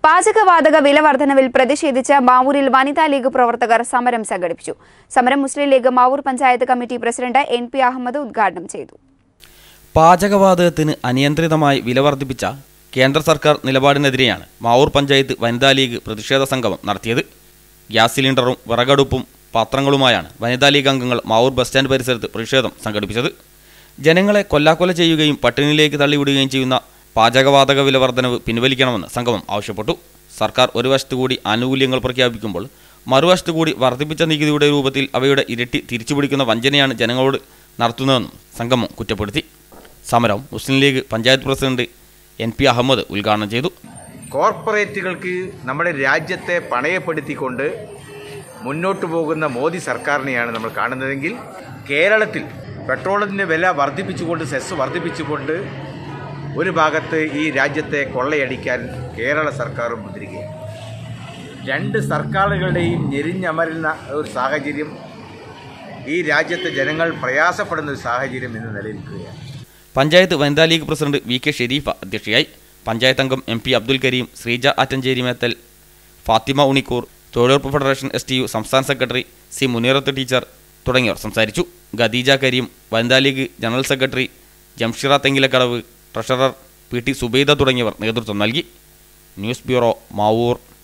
പാചകവാതക വില വർധനവിൽ പ്രതിഷേധിച്ച് മാവൂരിൽ വനിതാ ലീഗ് പ്രവർത്തകർ സമരം സംഘടിപ്പിച്ചു സമരം Muslim League Mavoor panchayat committee president N P Ahmed ഉദ്ഘാടനം ചെയ്തു പാചകവാതകത്തിന് അനിയന്ത്രിതമായി വില വർദ്ധിപ്പിച്ച കേന്ദ്ര സർക്കാർ നിലപാടിനെതിരെയാണ് മാവൂർ പഞ്ചായത്ത് വനിതാ ലീഗ് പ്രതിഷേധ സംഗമം നടത്തിയത് ഗ്യാസ് സിലിണ്ടറും വിറകടുപ്പും പാത്രങ്ങളുമായാണ് വനിതാ ലീഗ് അംഗങ്ങൾ മാവൂർ ബസ് സ്റ്റാൻഡ് പരിസരത്ത് പ്രതിഷേധം സംഘടിപ്പിച്ചത് ജനങ്ങളെ കൊല്ലാക്കൊല ചെയ്യുകയും പട്ടിണിയിലേക്ക് തള്ളിവിടുകയും ചെയ്യുന്ന പാചകവാതക വില വർധനവ് പിൻവലിക്കണമെന്ന് സംഗമം ആവശ്യപ്പെട്ടു സർക്കാർ ഒരു വശത്തു കൂടി ആനുകൂല്യങ്ങൾ പ്രഖ്യാപിക്കുമ്പോൾ മറുവശത്തു കൂടി വർദ്ധിപ്പിച്ച നികുതിയുടെ രൂപത്തിൽ അവയുടെ ഇരട്ടി തിരിച്ചുപിടിക്കുന്ന വഞ്ചനയാണ് ജനങ്ങളോട് നടത്തുന്നതെന്നും സംഗമം കുറ്റപ്പെടുത്തി സമരം Muslim League panchayat president N P Ahmed ഉദ്ഘാടനം ചെയ്തു കോർപ്പറേറ്റുകൾക്ക് നമ്മുടെ രാജ്യത്തെ പണയപ്പെടുത്തിക്കൊണ്ട് മുന്നോട്ട് പോകുന്ന മോദി സർക്കാരിനെയാണ് നമ്മൾ കാണുന്നതെങ്കിൽ കേരളത്തിൽ പെട്രോളിൻ്റെ വില വർദ്ധിപ്പിച്ചുകൊണ്ട് സെസ് വർദ്ധിപ്പിച്ചുകൊണ്ട് ഒരു ഭാഗത്ത് ഈ രാജ്യത്തെ കൊള്ളയടിക്കാൻ കേരള സർക്കാർ മുദ്രിക്കുകയാണ് രണ്ട് സർക്കാരുകളുടെയും ഞെരിഞ്ഞമരുന്ന ഒരു സാഹചര്യം ഈ രാജ്യത്തെ ജനങ്ങൾ പ്രയാസപ്പെടുന്ന ഒരു സാഹചര്യം ഇന്ന് നിലനിൽക്കുകയാണ് panchayat Vanitha League president V K Sherifa അധ്യക്ഷയായി പഞ്ചായത്ത് അംഗം എം പി അബ്ദുൽ കരീം ശ്രീജ ആറ്റഞ്ചേരി മേത്തൽ ഫാത്തിമ ഉണിക്കൂർ തൊഴിലുറപ്പ് ഫെഡറേഷൻ എസ് ടി യു സംസ്ഥാന സെക്രട്ടറി സി മുനീറത്ത് ടീച്ചർ തുടങ്ങിയവർ സംസാരിച്ചു Khadeeja Kareem Vanitha League general secretary Jamshira Thenkilakkadavu treasurer P T Subaida തുടങ്ങിയവർ നേതൃത്വം നൽകി ന്യൂസ് ബ്യൂറോ മാവൂർ